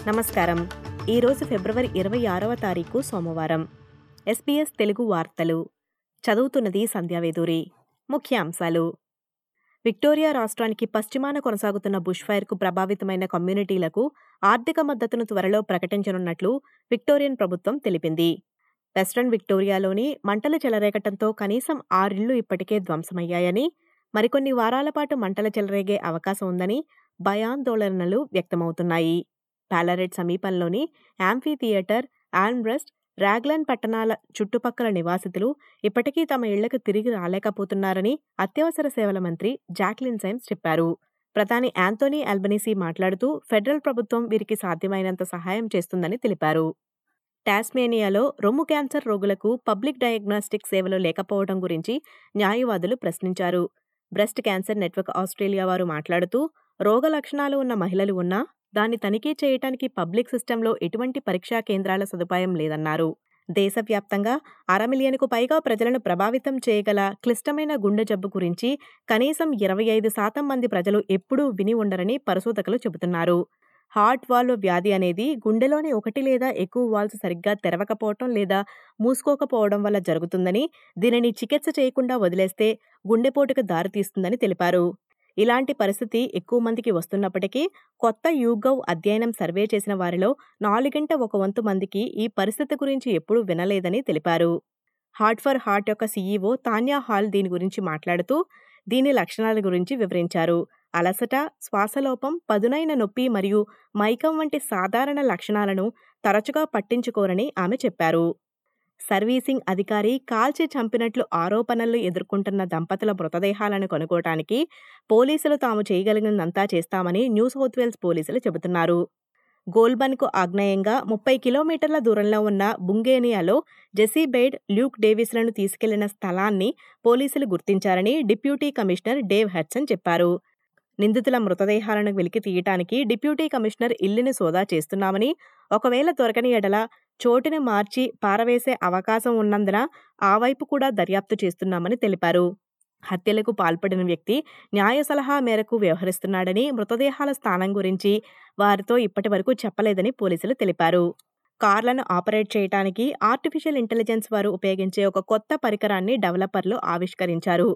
నమస్కారం ఈరోజు ఫిబ్రవరి ఇరవై ఆరవ తారీఖు సోమవారం ఎస్బీఎస్ తెలుగు వార్తలు చదువుతున్నది సంధ్యావేదూరి ముఖ్యాంశాలు విక్టోరియా రాష్ట్రానికి పశ్చిమాన కొనసాగుతున్న బుష్ ఫైర్కు ప్రభావితమైన కమ్యూనిటీలకు ఆర్థిక మద్దతును త్వరలో ప్రకటించనున్నట్లు విక్టోరియన్ ప్రభుత్వం తెలిపింది వెస్ట్రన్ విక్టోరియాలోని మంటలు చెలరేగటంతో కనీసం ఆరిళ్లు ఇప్పటికే ధ్వంసమయ్యాయని మరికొన్ని వారాల పాటు మంటలు చెలరేగే అవకాశం ఉందని భయాందోళనలు వ్యక్తమవుతున్నాయి పాలరెడ్ సమీపంలోని యాంఫీ థియేటర్ ఆన్బ్రెస్ట్ రాగ్లాన్ పట్టణాల చుట్టుపక్కల నివాసితులు ఇప్పటికీ తమ ఇళ్లకు తిరిగి రాలేకపోతున్నారని అత్యవసర సేవల మంత్రి జాక్లిన్ సైమ్స్ చెప్పారు ప్రధాని యాంతోనీ ఆల్బనీసీ మాట్లాడుతూ ఫెడరల్ ప్రభుత్వం వీరికి సాధ్యమైనంత సహాయం చేస్తుందని తెలిపారు టాస్మేనియాలో రొమ్ము క్యాన్సర్ రోగులకు పబ్లిక్ డయాగ్నాస్టిక్ సేవలు లేకపోవడం గురించి న్యాయవాదులు ప్రశ్నించారు బ్రెస్ట్ క్యాన్సర్ నెట్వర్క్ ఆస్ట్రేలియా వారు మాట్లాడుతూ రోగ లక్షణాలు ఉన్న మహిళలు ఉన్నా దాన్ని తనిఖీ చేయటానికి పబ్లిక్ సిస్టంలో ఎటువంటి పరీక్షా కేంద్రాల సదుపాయం లేదన్నారు దేశవ్యాప్తంగా అర మిలియన్కు పైగా ప్రజలను ప్రభావితం చేయగల క్లిష్టమైన గుండె జబ్బు గురించి కనీసం ఇరవై ఐదు శాతం మంది ప్రజలు ఎప్పుడూ విని ఉండరని పరిశోధకులు చెబుతున్నారు హార్ట్ వాల్వ్ వ్యాధి అనేది గుండెలోని ఒకటి లేదా ఎక్కువ వాల్వ్స్ సరిగ్గా తెరవకపోవటం లేదా మూసుకోకపోవడం వల్ల జరుగుతుందని దీనిని చికిత్స చేయకుండా వదిలేస్తే గుండెపోటుకు దారితీస్తుందని తెలిపారు ఇలాంటి పరిస్థితి ఎక్కువ మందికి వస్తున్నప్పటికీ కొత్త యూగవ్ అధ్యయనం సర్వే చేసిన వారిలో నాలుగింట ఒక వంతు మందికి ఈ పరిస్థితి గురించి ఎప్పుడూ వినలేదని తెలిపారు హార్ట్ ఫర్ హార్ట్ యొక్క సీఈఓ తాన్యా హాల్ దీని గురించి మాట్లాడుతూ దీని లక్షణాల గురించి వివరించారు అలసట శ్వాసలోపం పదునైన నొప్పి మరియు మైకం వంటి సాధారణ లక్షణాలను తరచుగా పట్టించుకోరని ఆమె చెప్పారు సర్వీసింగ్ అధికారి కాల్చి చంపినట్లు ఆరోపణలు ఎదుర్కొంటున్న దంపతుల మృతదేహాలను కొనుక్కోవటానికి పోలీసులు తాము చేయగలిగినంతా చేస్తామని న్యూ సౌత్ వేల్స్ పోలీసులు చెబుతున్నారు గోల్బన్కు ఆగ్నేయంగా ముప్పై కిలోమీటర్ల దూరంలో ఉన్న బుంగేనియాలో జెసీ బెయిడ్ ల్యూక్ డేవిస్లను తీసుకెళ్లిన స్థలాన్ని పోలీసులు గుర్తించారని డిప్యూటీ కమిషనర్ డేవ్ హెడ్సన్ చెప్పారు నిందితుల మృతదేహాలను వెలికి తీయటానికి డిప్యూటీ కమిషనర్ ఇల్లుని సోదా చేస్తున్నామని ఒకవేళ దొరకని ఎడల చోటుని మార్చి పారవేసే అవకాశం ఉన్నందున ఆ వైపు కూడా దర్యాప్తు చేస్తున్నామని తెలిపారు హత్యలకు పాల్పడిన వ్యక్తి న్యాయ సలహా మేరకు వ్యవహరిస్తున్నాడని మృతదేహాల స్థానం గురించి వారితో ఇప్పటి వరకు చెప్పలేదని పోలీసులు తెలిపారు కార్లను ఆపరేట్ చేయడానికి ఆర్టిఫిషియల్ ఇంటెలిజెన్స్ వారు ఉపయోగించే ఒక కొత్త పరికరాన్ని డెవలపర్లు ఆవిష్కరించారు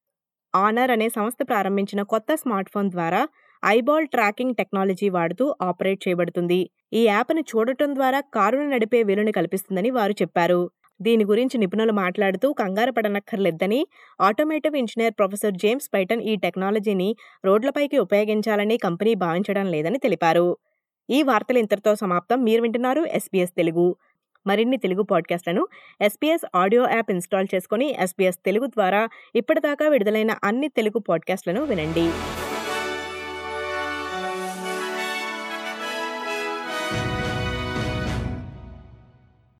ఆనర్ అనే సంస్థ ప్రారంభించిన కొత్త స్మార్ట్ ఫోన్ ద్వారా ఐబాల్ ట్రాకింగ్ టెక్నాలజీ వాడుతూ ఆపరేట్ చేయబడుతుంది ఈ యాప్ను చూడటం ద్వారా కారును నడిపే వీలుని కల్పిస్తుందని వారు చెప్పారు దీని గురించి నిపుణులు మాట్లాడుతూ కంగారు పడనక్కర్లేదని automotive engineer professor James Peyton ఈ టెక్నాలజీని రోడ్లపైకి ఉపయోగించాలని కంపెనీ భావించడం లేదని తెలిపారు ఈ వార్తలు ఇంతటితో సమాప్తం మీరు వింటున్నారు ఎస్బీఎస్ తెలుగు మరిన్ని తెలుగు పాడ్కాస్ట్లను ఎస్బీఎస్ ఆడియో యాప్ ఇన్స్టాల్ చేసుకుని ఎస్బీఎస్ తెలుగు ద్వారా ఇప్పటిదాకా విడుదలైన అన్ని తెలుగు పాడ్కాస్ట్లను వినండి